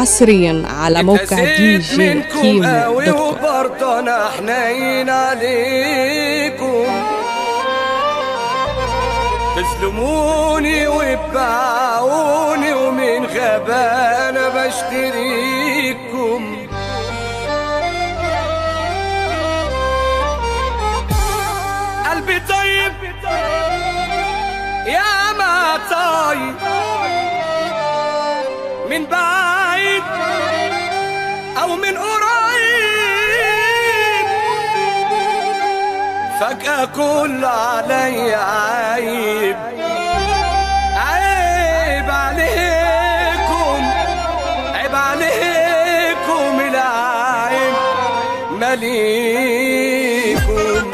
حصريا على موقع دي جي منكم كيمو قوي دوت كوم وبرضه انا حنين عليكم تظلموني وتباعوني ومن غبانة بشتريكم قلبي طيب يا ما طيب من بعيد او من قريب فجأة كل علي عيب عيب عليكم عيب عليكم العيب مليكم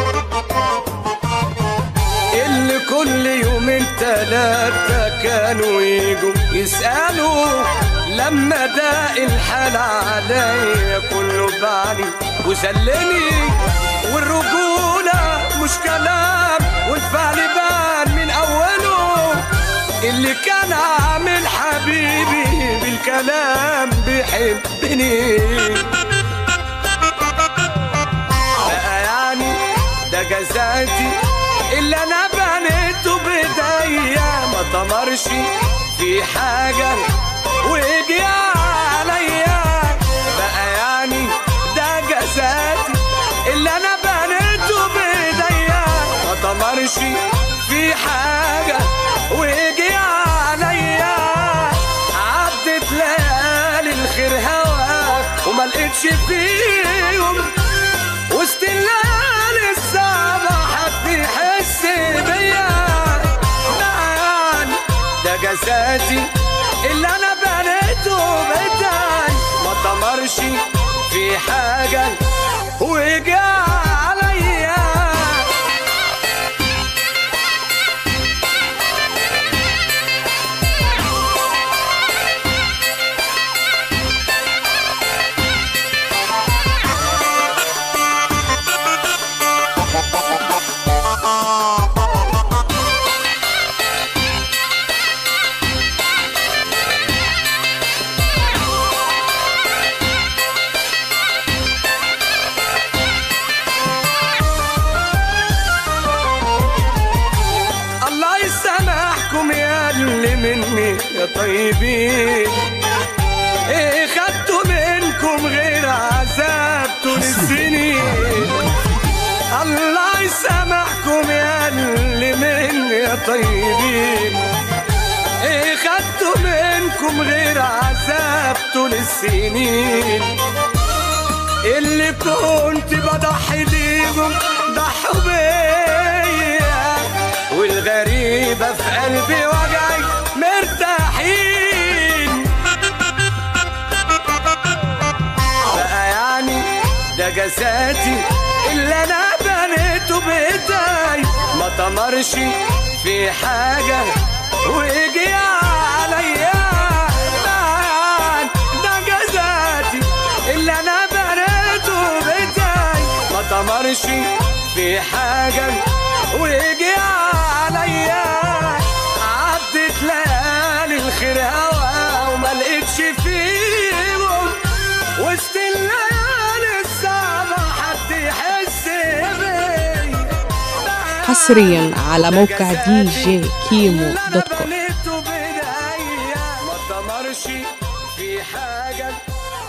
اللي كل يومين تلاتة كانوا يجوا يسألوا لما ده الحال عليا كله بعني وسلني والرجولة مش كلام والفعل بان من أوله اللي كان عامل حبيبي بالكلام بيحبني بقى يعني ده جزاتي اللي انا بنيته بايديا ما طمرش في حاجه ويجي عليا بقى يعني ده جزاتي اللي انا بنيته بايديا ما طمرش في حاجه ويجي عليا عدت ليالي الخير هواك وما لقيتش فيهم وسط الليالي الصعبة حد يحس بيا نعم ده جسدي اللي انا بنيته بداي ما طمرش في حاجة وجا عليا الله يسامحكم يا اللي مني يا طيبين ايه خدتوا منكم غير عذاب طول السنين الله يسامحكم يا اللي مني يا طيبين ايه خدتوا منكم غير عذاب طول السنين اللي كنت بضحي ليهم ضحوا بيا والغريبة في قلبي وجعي مرتاحين بقى يعني ده جساتي اللي انا بنيته بايدي ما طمرش في حاجة ويجي عليا نعم، ده جزاتي اللي انا بنيته بايدي ما طمرش في حاجة ويجي عليا عدت ليالي الخير هوا وما لقيتش فيهم وسط الليالي الصعبة حد يحس بيا حصريا على موقع دي جي كيمو دوت كوم ما طمرش في حاجة